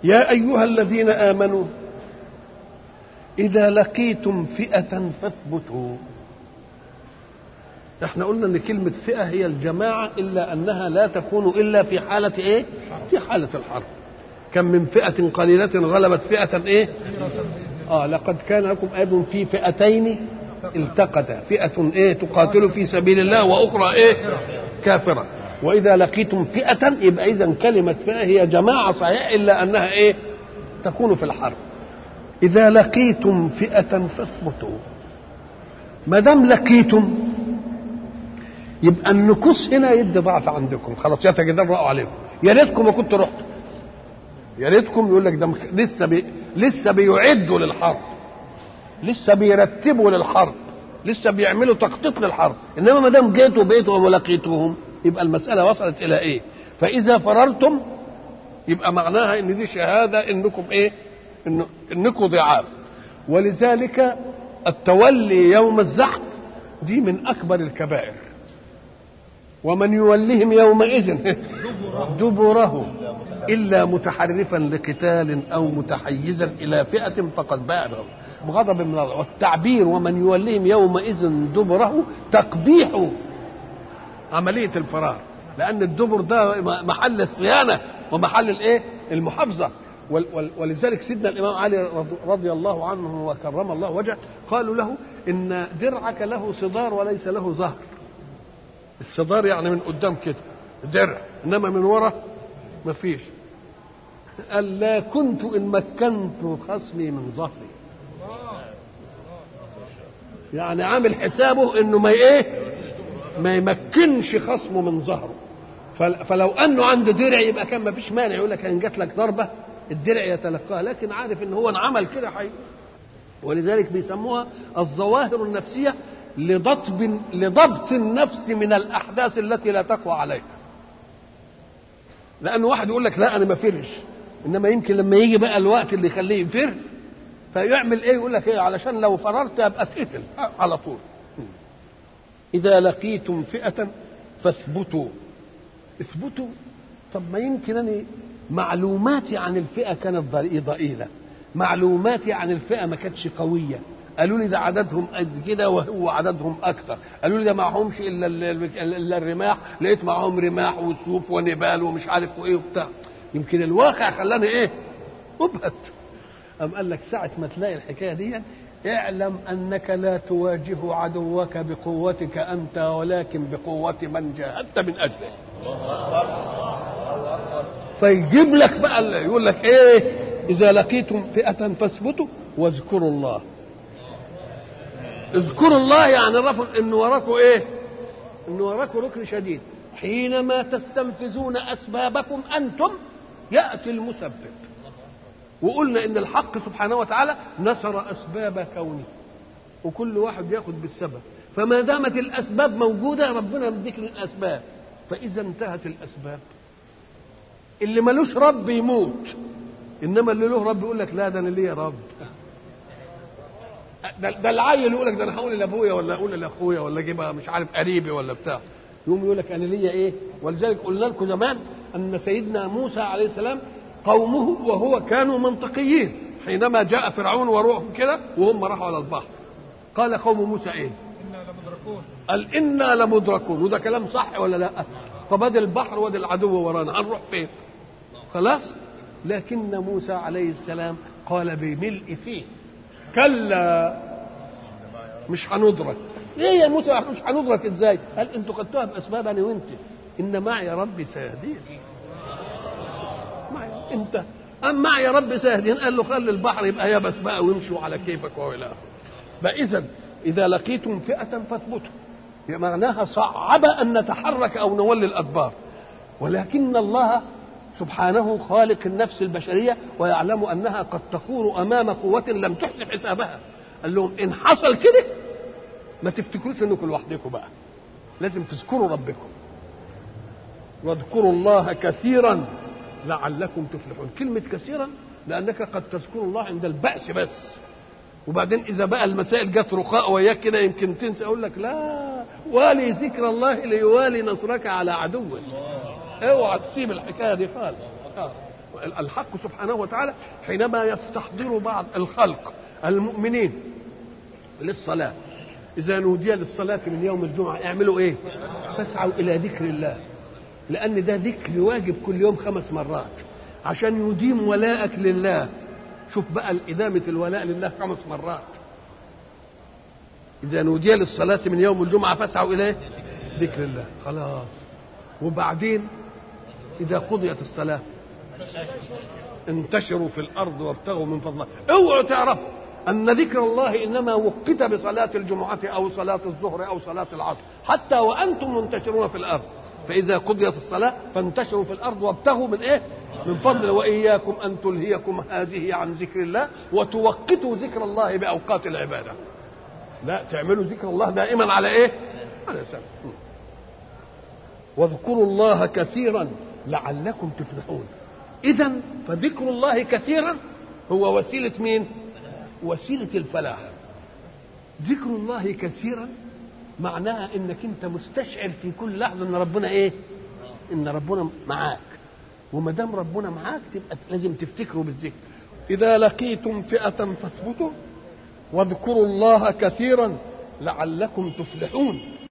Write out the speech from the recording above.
يا أيها الذين آمنوا إذا لقيتم فئة فاثبتوا احنا قلنا ان كلمة فئة هي الجماعة إلا أنها لا تكون إلا في حالة إيه؟ في حالة الحرب كم من فئة قليلة غلبت فئة إيه؟ آه لقد كان لكم آية في فئتين التقتا فئة إيه تقاتل في سبيل الله وأخرى إيه كافرة وإذا لقيتم فئة يبقى إذا كلمة فئة هي جماعة صحيح إلا أنها إيه تكون في الحرب إذا لقيتم فئة فاثبتوا ما دام لقيتم يبقى النكوس هنا يدي ضعف عندكم خلاص يتجدروا عليكم يا ريتكم ما كنتوا رحتوا يا ريتكم يقول لك ده مخ... لسه بي... لسه بيعدوا للحرب لسه بيرتبوا للحرب لسه بيعملوا تخطيط للحرب انما ما دام جيتوا بيتوا ولقيتوهم يبقى المساله وصلت الى ايه فاذا فررتم يبقى معناها ان دي شهاده انكم ايه إن انكم ضعاف ولذلك التولي يوم الزحف دي من اكبر الكبائر ومن يولهم يومئذ دبره الا متحرفا لقتال او متحيزا الى فئه فقد باع بغضب من الله والتعبير ومن يولهم يومئذ دبره تقبيح عمليه الفرار لان الدبر ده محل الصيانه ومحل الايه المحافظه ولذلك سيدنا الامام علي رضي الله عنه وكرم الله وجهه قالوا له ان درعك له صدار وليس له ظهر الصدار يعني من قدام كده درع انما من ورا ما فيش قال لا كنت ان مكنت خصمي من ظهري يعني عامل حسابه انه ما ايه ما يمكنش خصمه من ظهره فلو انه عنده درع يبقى كان ما فيش مانع يقول لك ان جات لك ضربه الدرع يتلقاها لكن عارف ان هو انعمل كده حي ولذلك بيسموها الظواهر النفسيه لضبط لضبط النفس من الاحداث التي لا تقوى عليها لانه واحد يقول لك لا انا ما فرش انما يمكن لما يجي بقى الوقت اللي يخليه يفر فيعمل ايه يقول لك ايه علشان لو فررت ابقى اتقتل على طول اذا لقيتم فئه فاثبتوا اثبتوا طب ما يمكن انا معلوماتي عن الفئه كانت ضئيله معلوماتي عن الفئه ما كانتش قويه قالوا لي ده عددهم قد كده وهو عددهم اكثر قالوا لي ده معهمش الا الا الرماح لقيت معاهم رماح وسيوف ونبال ومش عارف وايه وبتاع يمكن الواقع خلاني ايه ابهت أم قال لك ساعة ما تلاقي الحكاية دي اعلم أنك لا تواجه عدوك بقوتك أنت ولكن بقوة من جاهدت من أجله فيجيب لك بقى يقول لك ايه إذا لقيتم فئة فاثبتوا واذكروا الله اذكروا الله يعني رفض ان وراكم ايه ان وراكم ركن شديد حينما تستنفذون اسبابكم انتم ياتي المسبب وقلنا ان الحق سبحانه وتعالى نصر اسباب كونه وكل واحد ياخذ بالسبب فما دامت الاسباب موجوده ربنا يديك الاسباب فاذا انتهت الاسباب اللي ملوش رب يموت انما اللي له رب يقول لك لا ده انا ليا رب ده, ده العيل يقول لك ده انا هقول لابويا ولا اقول لاخويا ولا اجيبها مش عارف قريبي ولا بتاع يقوم يقول لك انا ليا ايه ولذلك قلنا لكم زمان ان سيدنا موسى عليه السلام قومه وهو كانوا منطقيين حينما جاء فرعون وروحهم كده وهم راحوا على البحر قال قوم موسى ايه انا لمدركون قال انا لمدركون وده كلام صح ولا لا طب ادي البحر وادي العدو ورانا هنروح فين خلاص لكن موسى عليه السلام قال بملء فيه كلا مش هندرك ايه يا موسى مش هندرك ازاي قال انتوا خدتوها باسباب انا وانت ان معي ربي سيهدين معي انت ام معي ربي سيهدين قال له خلي البحر يبقى يبس بقى وامشوا على كيفك والى بقى اذا اذا لقيتم فئه فاثبتوا معناها صعب ان نتحرك او نولي الادبار ولكن الله سبحانه خالق النفس البشرية ويعلم أنها قد تخور أمام قوة لم تحسب حسابها قال لهم إن حصل كده ما تفتكروش أنكم لوحدكم بقى لازم تذكروا ربكم واذكروا الله كثيرا لعلكم تفلحون كلمة كثيرا لأنك قد تذكر الله عند البأس بس وبعدين إذا بقى المسائل جت رخاء وياك كده يمكن تنسى أقول لك لا والي ذكر الله ليوالي نصرك على عدوك اوعى تسيب الحكايه دي خالص آه. الحق سبحانه وتعالى حينما يستحضر بعض الخلق المؤمنين للصلاة إذا نودي للصلاة من يوم الجمعة اعملوا إيه؟ فاسعوا إلى ذكر الله لأن ده ذكر واجب كل يوم خمس مرات عشان يديم ولاءك لله شوف بقى إدامة الولاء لله خمس مرات إذا نودي للصلاة من يوم الجمعة فاسعوا إليه ذكر الله خلاص وبعدين إذا قضيت الصلاة انتشروا في الأرض وابتغوا من فضله اوعوا تعرفوا أن ذكر الله إنما وقت بصلاة الجمعة أو صلاة الظهر أو صلاة العصر حتى وأنتم منتشرون في الأرض فإذا قضيت الصلاة فانتشروا في الأرض وابتغوا من إيه؟ من فضل وإياكم أن تلهيكم هذه عن ذكر الله وتوقتوا ذكر الله بأوقات العبادة لا تعملوا ذكر الله دائما على إيه؟ على سبب واذكروا الله كثيرا لعلكم تفلحون إذا فذكر الله كثيرا هو وسيلة مين؟ وسيلة الفلاح ذكر الله كثيرا معناها انك انت مستشعر في كل لحظه ان ربنا ايه؟ ان ربنا معاك وما دام ربنا معاك تبقى لازم تفتكروا بالذكر اذا لقيتم فئه فاثبتوا واذكروا الله كثيرا لعلكم تفلحون